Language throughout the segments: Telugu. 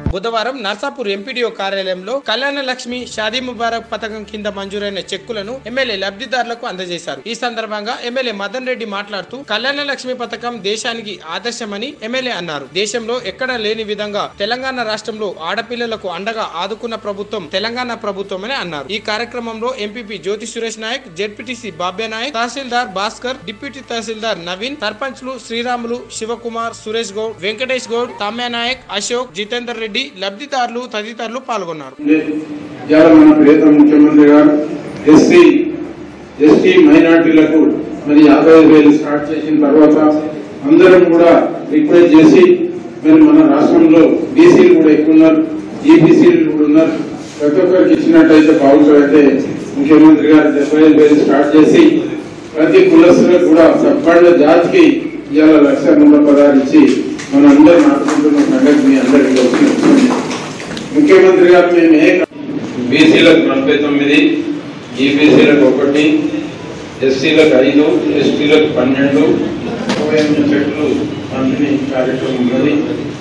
బుధవారం నర్సాపూర్ ఎంపీడీఓ కార్యాలయంలో కళ్యాణ లక్ష్మి షాదీ ముబారక్ పథకం కింద మంజూరైన చెక్కులను ఎమ్మెల్యే లబ్ధిదారులకు అందజేశారు ఈ సందర్భంగా ఎమ్మెల్యే మదన్ రెడ్డి మాట్లాడుతూ కళ్యాణ లక్ష్మి పథకం దేశానికి ఆదర్శమని ఎమ్మెల్యే అన్నారు దేశంలో ఎక్కడా లేని విధంగా తెలంగాణ రాష్ట్రంలో ఆడపిల్లలకు అండగా ఆదుకున్న ప్రభుత్వం తెలంగాణ ప్రభుత్వం అని అన్నారు ఈ కార్యక్రమంలో MPP Jyothi Suresh Nayak ZPTC Babya Nayak tahsildar Bhaskar deputy tahsildar Naveen సర్పంచ్లు శ్రీరాములు శివకుమార్ సురేష్ గౌడ్ వెంకటేష్ గౌడ్ తమ్య నాయక్ అశోక్ జితేందర్ రెడ్డి లబ్ధిదారులు తదితరులు పాల్గొన్నారు ఇవాళ మన ప్రియతమ ముఖ్యమంత్రి గారు ఎస్సీ ఎస్టీ మైనార్టీలకు మరి యాభై ఐదు వేలు స్టార్ట్ చేసిన తర్వాత అందరం కూడా రిక్వెస్ట్ చేసి మరి మన రాష్ట్రంలో బీసీలు కూడా ఎక్కువ ఉన్నారు ఈబీసీలు కూడా ఉన్నారు ప్రతి ఒక్కరికి ఇచ్చినట్టయితే బాగుంటుందంటే ముఖ్యమంత్రి గారు డెబ్బై ఐదు వేలు స్టార్ట్ చేసి ప్రతి కులస్తులకు కూడా సబ్బండ జాతికి ఇవాళ లక్ష నూట పదహారు ఇచ్చి మన అందరం ఆడుకుంటున్న సంగతి మీ అందరికీ వస్తుంది ముఖ్యమంత్రి గారు మేము ఏ బీసీలకు నలభై తొమ్మిది ఈబీసీలకు ఒకటి ఎస్సీలకు ఐదు ఎస్టీలకు పన్నెండు ఇరవై ఎనిమిది చెట్లు పంపిణీ కార్యక్రమం ఉన్నది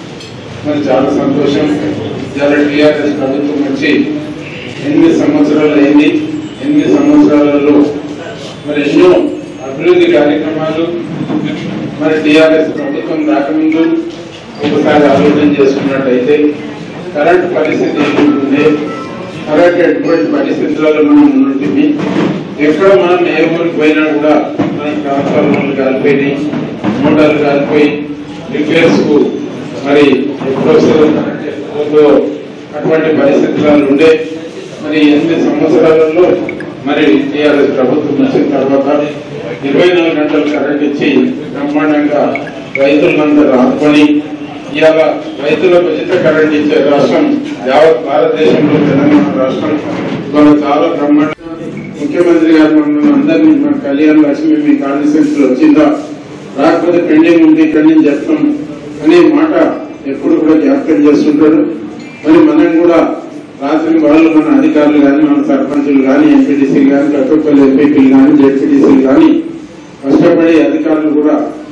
మరి చాలా సంతోషం ఇవాళ టీఆర్ఎస్ ప్రభుత్వం వచ్చి ఎనిమిది సంవత్సరాలు అయింది ఎనిమిది సంవత్సరాలలో మరి ఎన్నో అభివృద్ధి కార్యక్రమాలు మరి టీఆర్ఎస్ ప్రభుత్వం రాకముందు ఒకసారి ఆలోచన చేసుకున్నట్టయితే కరెంట్ పరిస్థితి ఏమిటి కరెంట్ ఎటువంటి పరిస్థితులలో మనం ఉంటుంది ఎక్కడ మనం ఏ ఊరికి పోయినా కూడా మన ట్రాన్స్ఫార్మర్లు కాలిపోయినాయి మోటార్లు కాలిపోయి రిపేర్స్ కు మరి ఎప్పుడు వస్తుందో కరెంట్ ఎప్పుడు పోతుందో అటువంటి పరిస్థితులలో ఉండే మరి ఎనిమిది సంవత్సరాలలో మరి టీఆర్ఎస్ ప్రభుత్వం వచ్చిన తర్వాత ఇరవై నాలుగు గంటలు కరెంట్ ఇచ్చి బ్రహ్మాండంగా రైతులందరూ ఆదుకొని ఇవాళ రైతులకు ఉచిత కరెంట్ ఇచ్చే రాష్ట్రం యావత్ భారతదేశంలో తెలంగాణ రాష్ట్రం ఇవాళ చాలా బ్రహ్మాండ ముఖ్యమంత్రి గారు మమ్మల్ని అందరినీ మన కళ్యాణ లక్ష్మి మీ కాన్స్టిట్యూన్స్ లో వచ్చిందా రాకపోతే పెండింగ్ ఉంది పెండింగ్ చెప్తాం అనే మాట ఎప్పుడు కూడా జ్ఞాపకం చేస్తుంటాడు మరి మనం కూడా రాత్రి వాళ్ళు మన అధికారులు కానీ మన సర్పంచులు కానీ ఎంపీటీసీలు కానీ ప్రతి ఒక్కరు ఎంపీపీలు కానీ జెడ్పీటీసీలు కానీ కష్టపడి అధికారులు కూడా